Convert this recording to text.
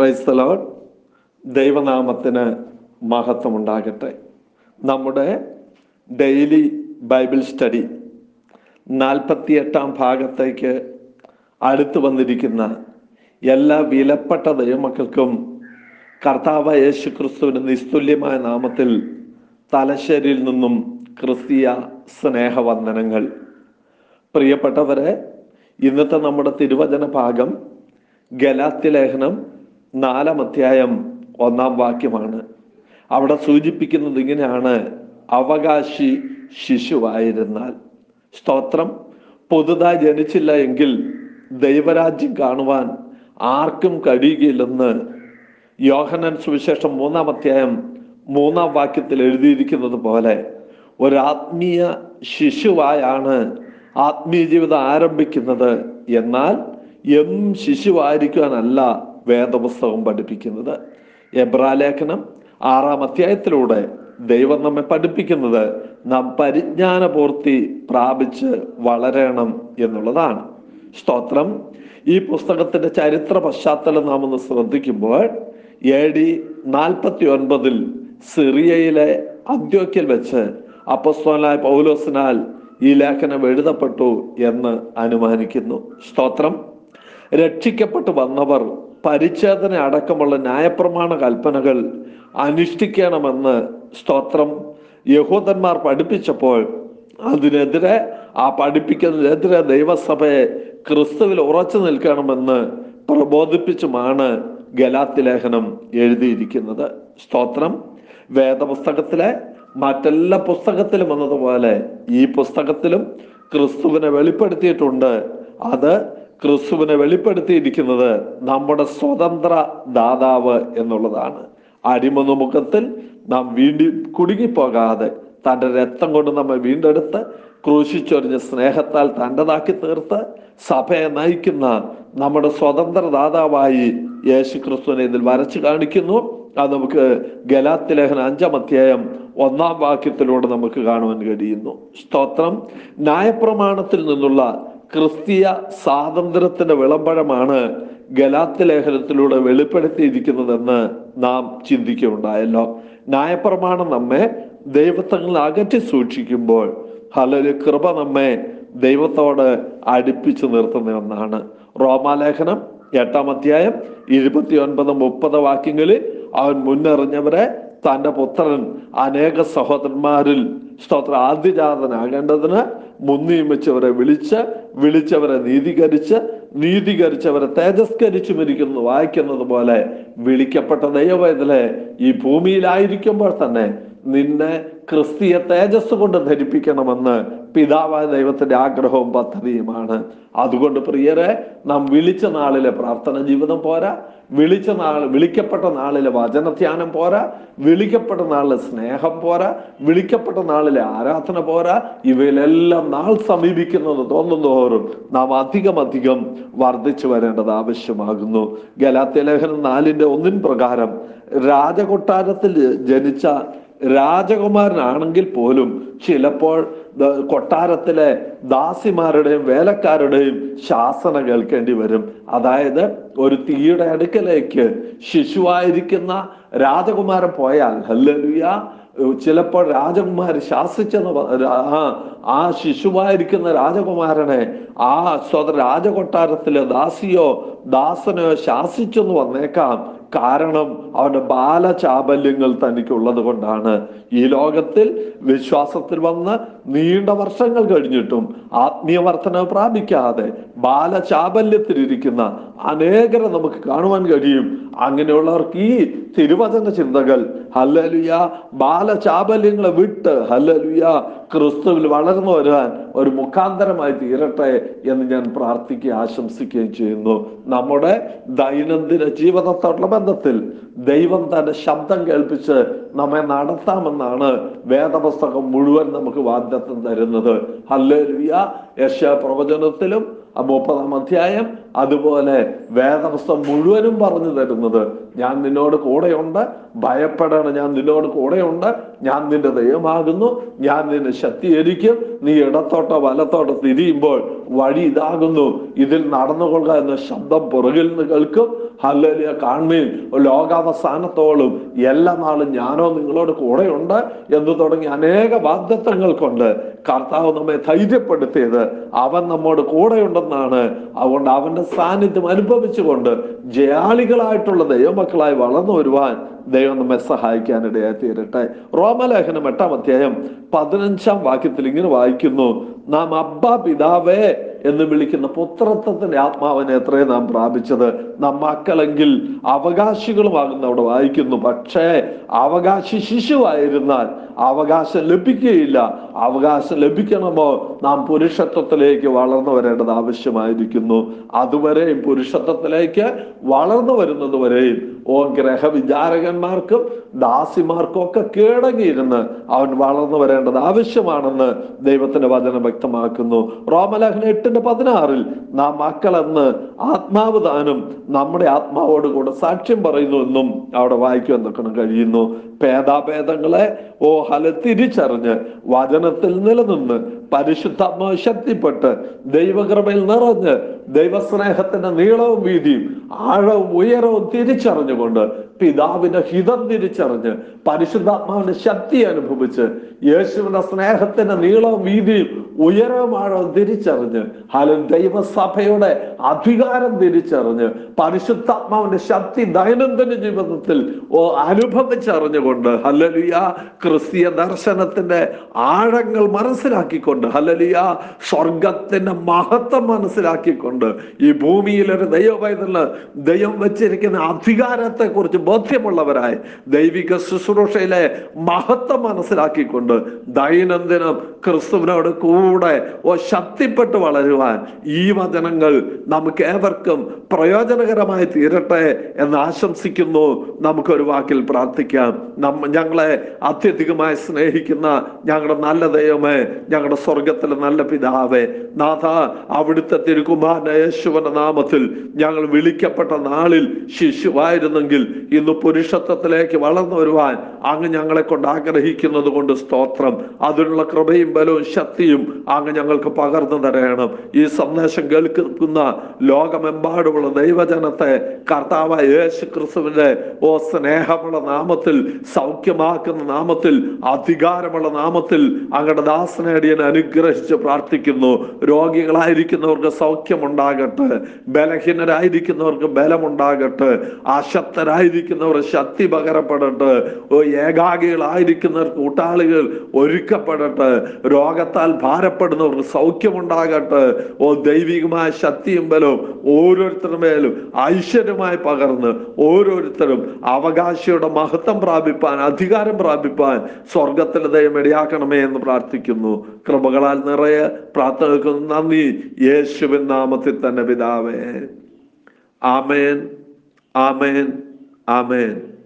price load ദൈവനാമത്തിന് മഹത്വമുണ്ടാകട്ടെ നമ്മുടെ ഡെയിലി ബൈബിൾ സ്റ്റഡി നാൽപ്പത്തിയെട്ടാം ഭാഗത്തേക്ക് അടുത്തു വന്നിരിക്കുന്ന എല്ലാ വിലപ്പെട്ട ദൈവമക്കൾക്കും കർത്താവ് യേശു ക്രിസ്തുവിന് നിസ്തുല്യമായ നാമത്തിൽ തലശ്ശേരിയിൽ നിന്നും ക്രിസ്തീയ സ്നേഹവന്ദനങ്ങൾ പ്രിയപ്പെട്ടവരെ ഇന്നത്തെ നമ്മുടെ തിരുവചന ഭാഗം ഗലാത്തി ലേഖനം നാലാം അധ്യായം ഒന്നാം വാക്യമാണ് അവിടെ സൂചിപ്പിക്കുന്നത് ഇങ്ങനെയാണ് അവകാശി ശിശുവായിരുന്നാൽ സ്തോത്രം പുതുതായി ജനിച്ചില്ല എങ്കിൽ ദൈവരാജ്യം കാണുവാൻ ആർക്കും കഴിയുകയില്ലെന്ന് യോഹനൻ സുവിശേഷം മൂന്നാം അധ്യായം മൂന്നാം വാക്യത്തിൽ എഴുതിയിരിക്കുന്നത് പോലെ ഒരു ആത്മീയ ശിശുവായാണ് ആത്മീയ ജീവിതം ആരംഭിക്കുന്നത് എന്നാൽ എന്നും ശിശുവായിരിക്കാനല്ല വേദപുസ്തകം പഠിപ്പിക്കുന്നത് എബ്രാലേഖനം ആറാം അധ്യായത്തിലൂടെ ദൈവം നമ്മെ പഠിപ്പിക്കുന്നത് നാം പരിജ്ഞാനപൂർത്തി പ്രാപിച്ച് വളരണം എന്നുള്ളതാണ് സ്തോത്രം ഈ പുസ്തകത്തിന്റെ ചരിത്ര പശ്ചാത്തലം നാം ഒന്ന് ശ്രദ്ധിക്കുമ്പോൾ എ ഡി നാൽപ്പത്തി ഒൻപതിൽ സിറിയയിലെ അദ്യോക്കിൽ വെച്ച് അപ്പസ്തോലായ പൗലോസിനാൽ ഈ ലേഖനം എഴുതപ്പെട്ടു എന്ന് അനുമാനിക്കുന്നു സ്തോത്രം രക്ഷിക്കപ്പെട്ടു വന്നവർ പരിച്ഛേദന അടക്കമുള്ള ന്യായപ്രമാണ കൽപ്പനകൾ അനുഷ്ഠിക്കണമെന്ന് സ്തോത്രം യഹൂദന്മാർ പഠിപ്പിച്ചപ്പോൾ അതിനെതിരെ ആ പഠിപ്പിക്കുന്നതിനെതിരെ ദൈവസഭയെ ക്രിസ്തുവിൽ ഉറച്ചു നിൽക്കണമെന്ന് പ്രബോധിപ്പിച്ചുമാണ് ഗലാത്തി ലേഖനം എഴുതിയിരിക്കുന്നത് സ്തോത്രം വേദപുസ്തകത്തിലെ മറ്റെല്ലാ പുസ്തകത്തിലും എന്നതുപോലെ ഈ പുസ്തകത്തിലും ക്രിസ്തുവിനെ വെളിപ്പെടുത്തിയിട്ടുണ്ട് അത് ക്രിസ്തുവിനെ വെളിപ്പെടുത്തിയിരിക്കുന്നത് നമ്മുടെ സ്വതന്ത്ര ദാതാവ് എന്നുള്ളതാണ് അടിമനുമുഖത്തിൽ നാം വീണ്ടി കുടുങ്ങിപ്പോകാതെ തൻ്റെ രക്തം കൊണ്ട് നമ്മെ വീണ്ടെടുത്ത് ക്രൂശിച്ചൊരിഞ്ഞ സ്നേഹത്താൽ തൻ്റെതാക്കി തീർത്ത് സഭയെ നയിക്കുന്ന നമ്മുടെ സ്വതന്ത്ര ദാതാവായി യേശു ക്രിസ്തുവിനെ ഇതിൽ വരച്ചു കാണിക്കുന്നു അത് നമുക്ക് ഗലാത്തി ലേഖന അഞ്ചാം അധ്യായം ഒന്നാം വാക്യത്തിലൂടെ നമുക്ക് കാണുവാൻ കഴിയുന്നു സ്തോത്രം ന്യായപ്രമാണത്തിൽ നിന്നുള്ള ക്രിസ്തീയ സ്വാതന്ത്ര്യത്തിന്റെ വിളംബരമാണ് ഗലാത്തി ലേഖനത്തിലൂടെ വെളിപ്പെടുത്തിയിരിക്കുന്നതെന്ന് നാം ചിന്തിക്കുകയുണ്ടായല്ലോ ന്യായപ്രമാണം നമ്മെ ദൈവത്തങ്ങൾ അകറ്റി സൂക്ഷിക്കുമ്പോൾ ഹലൊരു കൃപ നമ്മെ ദൈവത്തോട് അടുപ്പിച്ചു നിർത്തുന്ന ഒന്നാണ് റോമാലേഖനം എട്ടാം അധ്യായം ഇരുപത്തി ഒൻപത് മുപ്പത് വാക്യങ്ങളിൽ അവൻ മുന്നറിഞ്ഞവരെ തന്റെ പുത്രൻ അനേക സഹോദരന്മാരിൽ സ്തോത്ര ആദ്യജാതനാകേണ്ടതിന് മുൻനിയമിച്ചവരെ വിളിച്ച് വിളിച്ചവരെ നീതീകരിച്ച് നീതീകരിച്ചവരെ തേജസ്കരിച്ചു മരിക്കുന്നു വായിക്കുന്നത് പോലെ വിളിക്കപ്പെട്ട ദൈവവേദലെ ഈ ഭൂമിയിലായിരിക്കുമ്പോൾ തന്നെ നിന്നെ ക്രിസ്തീയ തേജസ് കൊണ്ട് ധരിപ്പിക്കണമെന്ന് പിതാവായ ദൈവത്തിന്റെ ആഗ്രഹവും പദ്ധതിയുമാണ് അതുകൊണ്ട് പ്രിയരെ നാം വിളിച്ച നാളിലെ പ്രാർത്ഥന ജീവിതം പോരാ വിളിച്ച നാൾ വിളിക്കപ്പെട്ട നാളിലെ വചനധ്യാനം പോരാ വിളിക്കപ്പെട്ട നാളിലെ സ്നേഹം പോരാ വിളിക്കപ്പെട്ട നാളിലെ ആരാധന പോരാ ഇവയിലെല്ലാം നാൾ സമീപിക്കുന്നത് തോന്നുന്നതോറും നാം അധികം അധികം വർദ്ധിച്ചു വരേണ്ടത് ആവശ്യമാകുന്നു ഗലാത്യ ലേഖനം നാലിന്റെ ഒന്നിൻ പ്രകാരം രാജകൊട്ടാരത്തിൽ ജനിച്ച രാജകുമാരനാണെങ്കിൽ പോലും ചിലപ്പോൾ കൊട്ടാരത്തിലെ ദാസിമാരുടെയും വേലക്കാരുടെയും ശാസന കേൾക്കേണ്ടി വരും അതായത് ഒരു തീയുടെ അടുക്കലേക്ക് ശിശുവായിരിക്കുന്ന രാജകുമാരൻ പോയാൽ ഹല്ലുയ ചിലപ്പോൾ രാജകുമാരി ശാസിച്ചെന്ന് ആ ആ ശിശുവായിരിക്കുന്ന രാജകുമാരനെ ആ സ്വത രാജകൊട്ടാരത്തിലെ ദാസിയോ ദാസനെയോ ശാസിച്ചെന്ന് വന്നേക്കാം കാരണം അവന്റെ ബാലചാബല്യങ്ങൾ തനിക്കുള്ളത് കൊണ്ടാണ് ഈ ലോകത്തിൽ വിശ്വാസത്തിൽ വന്ന് നീണ്ട വർഷങ്ങൾ കഴിഞ്ഞിട്ടും ആത്മീയ വർധന പ്രാപിക്കാതെ ബാലചാബല്യത്തിലിരിക്കുന്ന അനേകരെ നമുക്ക് കാണുവാൻ കഴിയും അങ്ങനെയുള്ളവർക്ക് ഈ തിരുവചന ചിന്തകൾ ഹല്ലലുയ ബാലചാബല്യങ്ങളെ വിട്ട് ഹല്ലലുയ ക്രിസ്തുവിൽ വളർന്നു വരാൻ ഒരു മുഖാന്തരമായി തീരട്ടെ എന്ന് ഞാൻ പ്രാർത്ഥിക്കുകയും ആശംസിക്കുകയും ചെയ്യുന്നു നമ്മുടെ ദൈനംദിന ജീവിതത്തോടുള്ള ബന്ധത്തിൽ ദൈവം തന്റെ ശബ്ദം കേൾപ്പിച്ച് നമ്മെ നടത്താമെന്നാണ് വേദപുസ്തകം മുഴുവൻ നമുക്ക് വാഗ്ദത്തം തരുന്നത് ഹല്ലേലൂയ യശ പ്രവചനത്തിലും മുപ്പതാം അധ്യായം അതുപോലെ വേദപുസ്തകം മുഴുവനും പറഞ്ഞു തരുന്നത് ഞാൻ നിന്നോട് കൂടെയുണ്ട് ഭയപ്പെടണം ഞാൻ നിന്നോട് കൂടെയുണ്ട് ഞാൻ നിന്റെ ദൈവമാകുന്നു ഞാൻ നിന്നെ ശക്തീകരിക്കും നീ ഇടത്തോട്ടോ വലത്തോട്ടോ തിരിയുമ്പോൾ വഴി ഇതാകുന്നു ഇതിൽ നടന്നുകൊള്ളുക എന്ന ശബ്ദം പുറകിൽ നിന്ന് കേൾക്കും ഹല്ലേലൂയ കാണുകയും ലോകാവസാനത്തോളം എല്ലാ നാളും ഞാനോ നിങ്ങളോട് കൂടെയുണ്ട് എന്ന് തുടങ്ങി അനേക വാഗ്ദത്തങ്ങൾ കൊണ്ട് കർത്താവ് നമ്മെ ധൈര്യപ്പെടുത്തിയത് അവൻ നമ്മോട് കൂടെയുണ്ടെന്നാണ് അതുകൊണ്ട് അവന്റെ സാന്നിധ്യം അനുഭവിച്ചുകൊണ്ട് ജയാളികളായിട്ടുള്ള ദൈവമക്കളായി വളർന്നു വരുവാൻ ദൈവം നമ്മെ സഹായിക്കാനിടയായി തീരട്ടെ റോമലേഖനം എട്ടാം അധ്യായം പതിനഞ്ചാം വാക്യത്തിൽ ഇങ്ങനെ വായിക്കുന്നു നാം അബ്ബ പിതാവേ എന്ന് വിളിക്കുന്ന പുത്രത്വത്തിന്റെ ആത്മാവിനെ എത്രയും നാം പ്രാപിച്ചത് നാം മക്കളെങ്കിൽ അവകാശികളുമാകുന്ന അവിടെ വായിക്കുന്നു പക്ഷേ അവകാശി ശിശുവായിരുന്നാൽ അവകാശം ലഭിക്കുകയില്ല അവകാശം ലഭിക്കണമോ നാം പുരുഷത്വത്തിലേക്ക് വളർന്നു വരേണ്ടത് ആവശ്യമായിരിക്കുന്നു അതുവരെയും പുരുഷത്വത്തിലേക്ക് വളർന്നു വരുന്നത് വരെയും ഓ ഗ്രഹവിചാരകന്മാർക്കും ദാസിമാർക്കും ഒക്കെ കീഴടങ്ങിയിരുന്ന് അവൻ വളർന്നു വരേണ്ടത് ആവശ്യമാണെന്ന് ദൈവത്തിന്റെ വചനം വ്യക്തമാക്കുന്നു റോമലേഖന എട്ടിന്റെ പതിനാറിൽ നാം മക്കളെന്ന് ആത്മാവ് താനും നമ്മുടെ ആത്മാവോട് കൂടെ സാക്ഷ്യം പറയുന്നു എന്നും അവിടെ വായിക്കുവാൻ നിൽക്കണം കഴിയുന്നു ഭേദാഭേദങ്ങളെ ഓ ഹല തിരിച്ചറിഞ്ഞ് വചനത്തിൽ നിലനിന്ന് പരിശുദ്ധാത്മാവ് ശക്തിപ്പെട്ട് ദൈവകൃപയിൽ നിറഞ്ഞ് ദൈവസ്നേഹത്തിന്റെ നീളവും വീതിയും ആഴവും ഉയരവും തിരിച്ചറിഞ്ഞുകൊണ്ട് പിതാവിന്റെ ഹിതം തിരിച്ചറിഞ്ഞ് പരിശുദ്ധാത്മാവിന്റെ ശക്തി അനുഭവിച്ച് യേശുവിന്റെ സ്നേഹത്തിന്റെ നീളവും വീതിയും ഉയരവും ആഴവും തിരിച്ചറിഞ്ഞ് ഹലൻ ദൈവസഭയുടെ അധികാരം തിരിച്ചറിഞ്ഞ് പരിശുദ്ധാത്മാവിന്റെ ശക്തി ദൈനംദിന ജീവിതത്തിൽ ഓ അനുഭവിച്ചറിഞ്ഞുകൊണ്ട് ഹല്ലലിയ ക്രിസ്തീയ ദർശനത്തിന്റെ ആഴങ്ങൾ മനസ്സിലാക്കിക്കൊണ്ട് ഹല്ലലിയ സ്വർഗത്തിന്റെ മഹത്വം മനസ്സിലാക്കിക്കൊണ്ട് ഈ ഭൂമിയിൽ ഒരു ദൈവപൈതലിന് ദൈവം വെച്ചിരിക്കുന്ന അധികാരത്തെ കുറിച്ച് ബോധ്യമുള്ളവരായി ദൈവിക ശുശ്രൂഷയിലെ മഹത്വം മനസ്സിലാക്കിക്കൊണ്ട് ദൈനംദിനം ക്രിസ്തുവിനോട് കൂടെ ഓ ശക്തിപ്പെട്ട് വളരുവാൻ ഈ വചനങ്ങൾ നമുക്ക് ഏവർക്കും പ്രയോജനകരമായി തീരട്ടെ എന്ന് ആശംസിക്കുന്നു നമുക്കൊരു വാക്കിൽ പ്രാർത്ഥിക്കാം നമ്മ ഞങ്ങളെ അത്യധികമായി സ്നേഹിക്കുന്ന ഞങ്ങളുടെ നല്ല ദൈവമേ ഞങ്ങളുടെ സ്വർഗത്തിലെ നല്ല പിതാവേ നാഥ അവിടുത്തെ തിരുകുമാരന യേശുവിന്റെ നാമത്തിൽ ഞങ്ങൾ വിളിക്കപ്പെട്ട നാളിൽ ശിശുവായിരുന്നെങ്കിൽ ഇന്ന് പുരുഷത്വത്തിലേക്ക് വളർന്നു വരുവാൻ അങ്ങ് ഞങ്ങളെ കൊണ്ട് ആഗ്രഹിക്കുന്നത് കൊണ്ട് സ്തോത്രം അതിനുള്ള കൃപയും ബലവും ശക്തിയും അങ്ങ് ഞങ്ങൾക്ക് പകർന്നു തരണം ഈ സന്ദേശം കേൾക്കുന്ന ലോകമെമ്പാടുമുള്ള ദൈവജനത്തെ കർത്താവായ യേശു ക്രിസ്തുവിന്റെ ഓ സ്നേഹമുള്ള നാമത്തിൽ സൗഖ്യമാക്കുന്ന നാമത്തിൽ അധികാരമുള്ള നാമത്തിൽ അങ്ങയുടെ ദാസനേടിയൻ അനുഗ്രഹിച്ച് പ്രാർത്ഥിക്കുന്നു രോഗികളായിരിക്കുന്നവർക്ക് സൗഖ്യമുണ്ടാകട്ടെ ബലഹീനരായിരിക്കുന്നവർക്ക് ബലമുണ്ടാകട്ടെ അശക്തരായിരിക്കുന്നവർ ശക്തി പകരപ്പെടട്ടെ ഓ ഏകാഗികളായിരിക്കുന്നവർ കൂട്ടാളികൾ ഒരുക്കപ്പെടട്ടെ രോഗത്താൽ ഭാരപ്പെടുന്നവർക്ക് സൗഖ്യമുണ്ടാകട്ടെ ഓ ദൈവികമായ ശക്തിയും ബലവും ഓരോരുത്തരുടെ മേലും ഐശ്വര്യമായി പകർന്ന് ഓരോരുത്തരും അവകാശിയുടെ മഹത്വം പ്രാപിപ്പാൻ അധികാരം പ്രാപിപ്പാൻ സ്വർഗത്തിലെ ദൈവം ഇടയാക്കണമേ എന്ന് പ്രാർത്ഥിക്കുന്നു കൃപകളാൽ നിറയെ പ്രാർത്ഥനകൾക്ക് നന്ദി യേശുവിൻ നാമത്തിൽ തന്നെ പിതാവേ ആമേൻ ആമേൻ ആമേൻ